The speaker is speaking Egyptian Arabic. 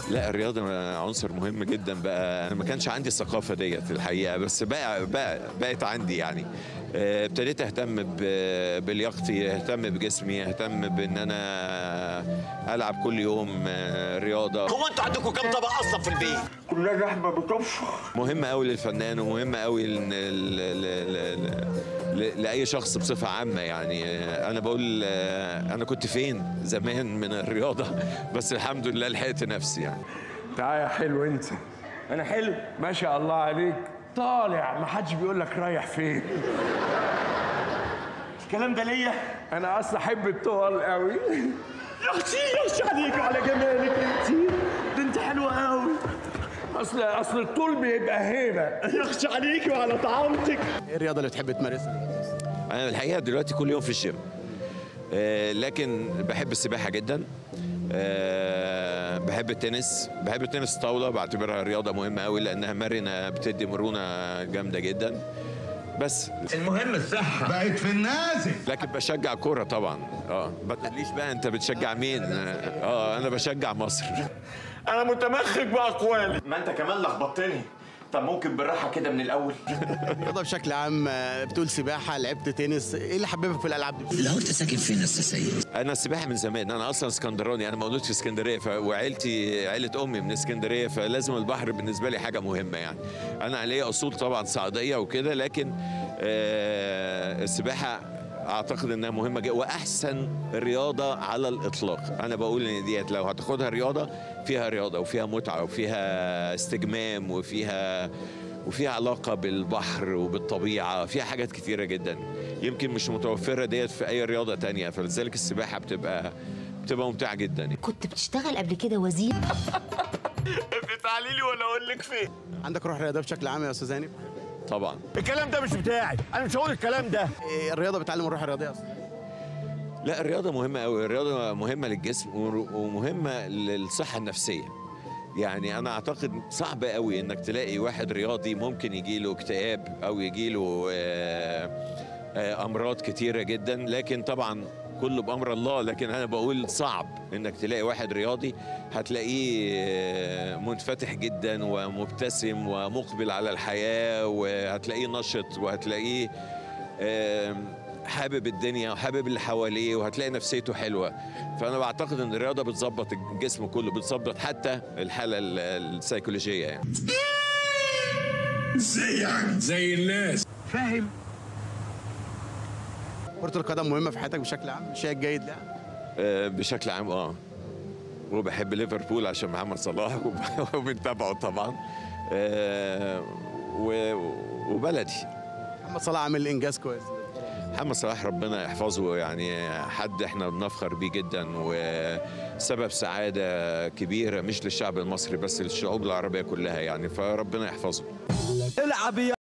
لا الرياضة عنصر مهم جدا بقى أنا ما كانش عندي الثقافة ديت الحقيقة بس بقى, بقى بقت عندي يعني آه، ابتديت أهتم ب- بلياقتي أهتم بجسمي أهتم بإن أنا ألعب كل يوم آه، رياضة هو انتوا عندكم كام طبق اصلا في البيت؟ كلها لحمه بتنفخ مهمة قوي للفنان ومهمة قوي ل- ل- ل- ل- ل- لأي شخص بصفة عامة يعني آه، أنا بقول آه، أنا كنت فين زمان من الرياضة بس الحمد لله لحقت نفسي يعني تعال يا حلو انت انا حلو ما شاء الله عليك طالع ما حدش بيقول لك رايح فين الكلام ده ليا انا اصلا احب الطوال قوي يا اختي يا اختي عليك وعلى جمالك انت ده انت حلوه قوي اصل اصل الطول بيبقى هيبه يا اختي عليك وعلى طعامتك ايه الرياضه اللي بتحب تمارسها أنا الحقيقة دلوقتي كل يوم في الجيم آه، لكن بحب السباحة جدا آه، بحب التنس بحب التنس طاولة بعتبرها رياضة مهمة قوي لأنها مرنة بتدي مرونة جامدة جدا بس المهم الصحة بقت في النازل لكن بشجع كورة طبعا اه ما تقوليش بقى انت بتشجع مين اه انا بشجع مصر انا متمخك باقوالي ما انت كمان لخبطتني طب ممكن بالراحة كده من الأول الرياضه بشكل عام آه، بتقول سباحه لعبت تنس ايه اللي حببك في الالعاب دي لو انت ساكن فين يا استاذ سيد؟ انا السباحه من زمان انا اصلا اسكندراني انا مولود في اسكندريه ف... وعيلتي عيله امي من اسكندريه فلازم البحر بالنسبه لي حاجه مهمه يعني انا ليا اصول طبعا صعيديه وكده لكن آه السباحه اعتقد انها مهمه جدا واحسن رياضه على الاطلاق انا بقول ان ديت لو هتاخدها رياضه فيها رياضه وفيها متعه وفيها استجمام وفيها وفيها علاقة بالبحر وبالطبيعة فيها حاجات كتيرة جدا يمكن مش متوفرة ديت في أي رياضة تانية فلذلك السباحة بتبقى بتبقى ممتعة جدا يعني. كنت بتشتغل قبل كده وزير تعالي لي ولا اقول لك فين عندك روح رياضيه بشكل عام يا استاذ هاني طبعا الكلام ده مش بتاعي انا مش هقول الكلام ده إيه الرياضه بتعلم الروح الرياضيه اصلا لا الرياضة مهمة أوي الرياضة مهمة للجسم ور- ومهمة للصحة النفسية يعني أنا أعتقد صعب أوي إنك تلاقي واحد رياضي ممكن يجيله اكتئاب أو يجيله آه، آه، أمراض كتيرة جدا لكن طبعا كله بأمر الله لكن أنا بقول صعب إنك تلاقي واحد رياضي هتلاقيه آه، منفتح جدا ومبتسم ومقبل على الحياة وهتلاقيه نشط وهتلاقيه آم، حابب الدنيا وحابب اللي حواليه وهتلاقي نفسيته حلوه فانا بعتقد ان الرياضه بتظبط الجسم كله بتظبط حتى الحاله ال- السيكولوجيه يعني كره القدم مهمه في حياتك بشكل عام شيء جيد لها آه، بشكل عام اه وبحب ليفربول عشان محمد صلاح وب- وبنتابعه طبعا آه، و- وبلدي محمد صلاح عامل انجاز كويس محمد صلاح ربنا يحفظه يعني حد احنا بنفخر بيه جدا وسبب سعادة كبيرة مش للشعب المصري بس للشعوب العربية كلها يعني فربنا يحفظه العب يا